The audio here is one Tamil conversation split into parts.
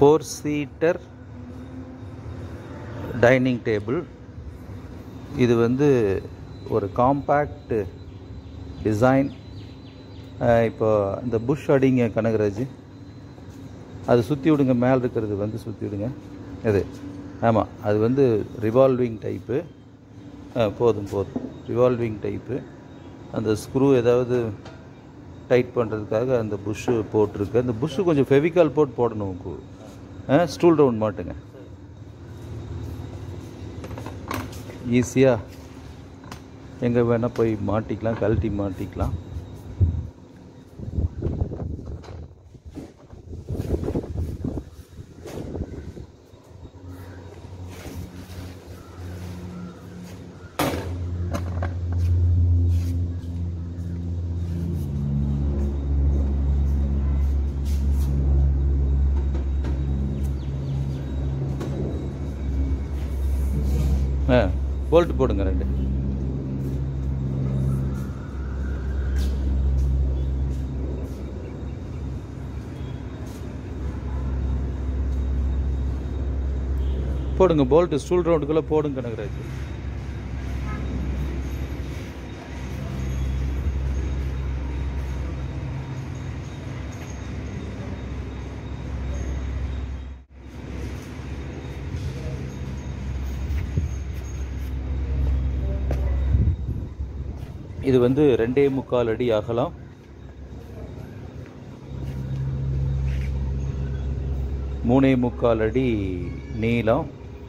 ஃபோர் சீட்டர் டைனிங் டேபிள் இது வந்து ஒரு காம்பேக்ட் டிசைன் இப்போ இந்த புஷ் அடிங்க கனகராஜ் அது சுற்றி விடுங்க மேலே இருக்கிறது வந்து சுற்றி விடுங்க இது ஆமாம் அது வந்து ரிவால்விங் டைப்பு போதும் போதும் ரிவால்விங் டைப்பு அந்த ஸ்க்ரூ ஏதாவது டைட் பண்ணுறதுக்காக அந்த புஷ்ஷு போட்டிருக்கு அந்த புஷ்ஷு கொஞ்சம் ஃபெவிகால் போட்டு போடணும் கு- ஆ ஸ்டூல் ரவுண்ட் மாட்டுங்க ஈஸியாக எங்கே வேணால் போய் மாட்டிக்கலாம் கழட்டி மாட்டிக்கலாம் ஆ போல்ட் போடுங்க ரெண்டு போடுங்க போல்ட் ஸ்டூல் ரவுண்டுக்குள்ளே போடுங்க கனகராஜ் இது வந்து ரெண்டே முக்கால் அடி அகலம் மூணே முக்கால் அடி நீளம்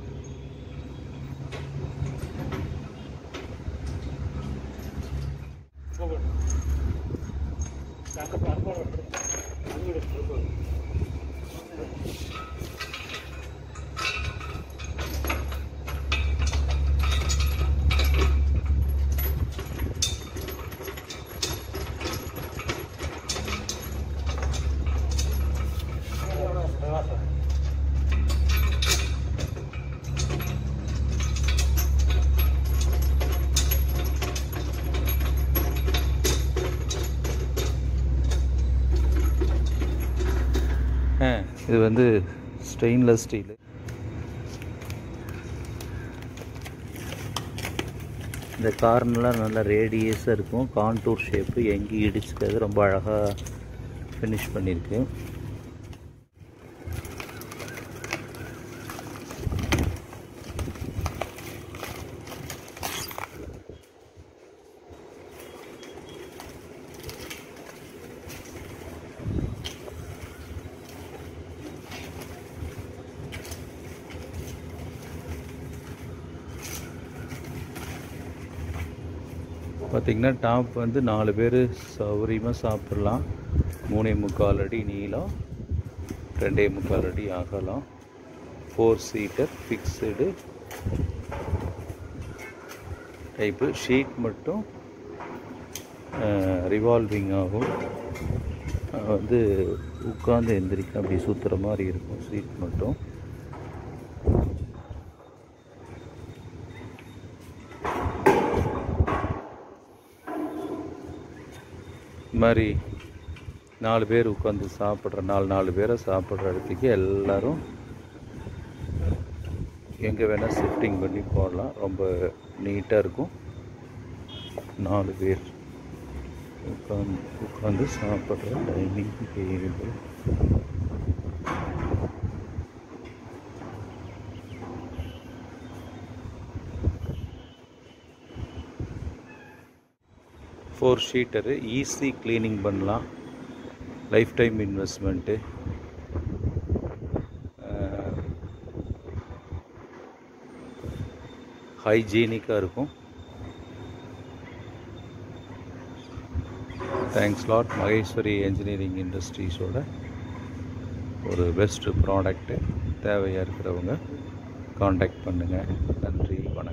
ஆ, இது வந்து ஸ்டெயின்லெஸ் ஸ்டீல் இந்த கார்னெலாம் நல்லா ரேடியஸாக இருக்கும் கான்டூர் ஷேப்பு எங்கேயும் இடிச்சுக்காது ரொம்ப அழகாக ஃபினிஷ் பண்ணியிருக்கு பார்த்திங்கன்னா டாப் வந்து நாலு பேர் சௌகரியமாக சாப்பிட்லாம் மூணே முக்கால் அடி நீளம் ரெண்டே முக்கால் அடி அகலம் four seater fixed type seat மட்டும் ரிவால்விங் ஆகும் அஹ் வந்து உட்காந்து எந்திரிக்க அப்படி சுற்றுற மாதிரி இருக்கும் சீட் மட்டும் இது மாதிரி நாலு பேர் உட்காந்து சாப்பிட்ற நாலு நாலு பேரை சாப்பிட்ற இடத்துக்கு எல்லாரும் எங்கே வேணால் ஷிஃப்டிங் பண்ணி போடலாம் ரொம்ப நீட்டாக இருக்கும் நாலு பேர் உட்காந்து உட்காந்து சாப்பிட்ற dining table four seater easy cleaning பண்ணலாம் லைஃப் டைம் இன்வெஸ்ட்மெண்ட்டு ஹைஜீனிக்காக இருக்கும் தேங்க்ஸ் லாட் மகேஸ்வரி என்ஜினியரிங் இண்டஸ்ட்ரீஸோட ஒரு பெஸ்ட்டு ப்ராடக்ட்டு தேவையாக இருக்கிறவங்க காண்டாக்ட் பண்ணுங்கள் நன்றி வணக்கம்